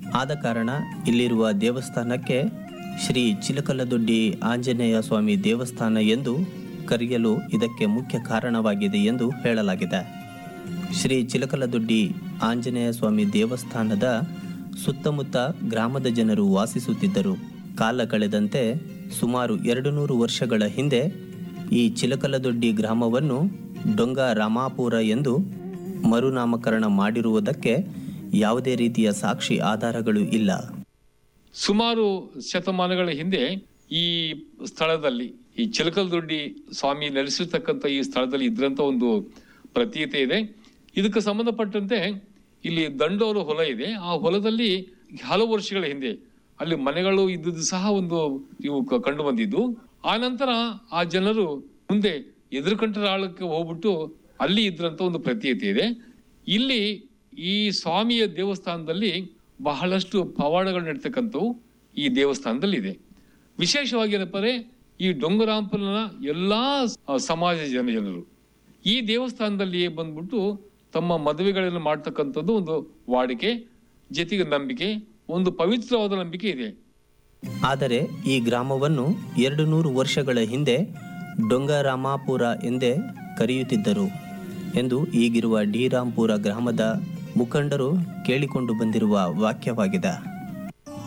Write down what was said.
ಆದ ಕಾರಣ ಇಲ್ಲಿರುವ ದೇವಸ್ಥಾನಕ್ಕೆ ಶ್ರೀ ಚಿಲಕಲದೊಡ್ಡಿ ಆಂಜನೇಯ ಸ್ವಾಮಿ ದೇವಸ್ಥಾನ ಎಂದು ಕರೆಯಲು ಇದಕ್ಕೆ ಮುಖ್ಯ ಕಾರಣವಾಗಿದೆ ಎಂದು ಹೇಳಲಾಗಿದೆ ಶ್ರೀ ಚಿಲಕಲದೊಡ್ಡಿ ಆಂಜನೇಯ ಸ್ವಾಮಿ ದೇವಸ್ಥಾನದ ಸುತ್ತಮುತ್ತ ಗ್ರಾಮದ ಜನರು ವಾಸಿಸುತ್ತಿದ್ದರು ಕಾಲ ಕಳೆದಂತೆ ಸುಮಾರು ಎರಡು ನೂರು ವರ್ಷಗಳ ಹಿಂದೆ ಈ ಚಿಲಕಲದೊಡ್ಡಿ ಗ್ರಾಮವನ್ನು ಡೊಂಗ ರಾಮಾಪುರ ಎಂದು ಮರುನಾಮಕರಣ ಮಾಡಿರುವುದಕ್ಕೆ ಯಾವುದೇ ರೀತಿಯ ಸಾಕ್ಷಿ ಆಧಾರಗಳು ಇಲ್ಲ ಸುಮಾರು ಶತಮಾನಗಳ ಹಿಂದೆ ಈ ಸ್ಥಳದಲ್ಲಿ ಈ ಚಿಲಕಲದೊಡ್ಡಿ ಸ್ವಾಮಿ ನೆಲೆಸಿರ್ತಕ್ಕಂಥ ಈ ಸ್ಥಳದಲ್ಲಿ ಇದ್ರಂತ ಒಂದು ಪ್ರತೀಯತೆ ಇದೆ ಇದಕ್ಕೆ ಸಂಬಂಧಪಟ್ಟಂತೆ ಇಲ್ಲಿ ದಂಡೋರ ಹೊಲ ಇದೆ ಆ ಹೊಲದಲ್ಲಿ ಹಲವು ವರ್ಷಗಳ ಹಿಂದೆ ಅಲ್ಲಿ ಮನೆಗಳು ಇದ್ದದ್ದು ಸಹ ಒಂದು ಇವು ಕ- ಕಂಡು ಬಂದಿದ್ದು ಆ ನಂತರ ಆ ಜನರು ಮುಂದೆ ಎದುರುಕಂಠರ ಆಳಕ್ಕೆ ಹೋಗ್ಬಿಟ್ಟು ಅಲ್ಲಿ ಇದ್ರಂತ ಒಂದು ಪ್ರತೀಯತೆ ಇದೆ ಇಲ್ಲಿ ಈ ಸ್ವಾಮಿಯ ದೇವಸ್ಥಾನದಲ್ಲಿ ಬಹಳಷ್ಟು ಪವಾಡಗಳು ನಡೀತಕ್ಕಂಥವು ಈ ದೇವಸ್ಥಾನದಲ್ಲಿ ಇದೆ ವಿಶೇಷವಾಗಿ ಏನಪ್ಪ ಅಂದ್ರೆ ಈ ಡೊಂಗರಾಂಪುರನ ಎಲ್ಲಾ ಸ- ಸಮಾಜ ಜನ ಜನರು ಈ ದೇವಸ್ಥಾನದಲ್ಲಿ ಬಂದ್ಬಿಟ್ಟು ತಮ್ಮ ಮದುವೆಗಳನ್ನು ಮಾಡ್ತಕ್ಕಂಥದ್ದು ಒಂದು ವಾಡಿಕೆ ಜೊತೆಗೆ ನಂಬಿಕೆ ಒಂದು ಪವಿತ್ರವಾದ ನಂಬಿಕೆ ಇದೆ ಆದರೆ ಈ ಗ್ರಾಮವನ್ನು ಎರಡು ನೂರು ವರ್ಷಗಳ ಹಿಂದೆ ಡೊಂಗರಾಮಾಪುರ ಎಂದೇ ಕರೆಯುತ್ತಿದ್ದರು ಎಂದು ಈಗಿರುವ ಡಿ ರಾಂಪುರ ಗ್ರಾಮದ ಮುಖಂಡರು ಕೇಳಿಕೊಂಡು ಬಂದಿರುವ ವಾಕ್ಯವಾಗಿದೆ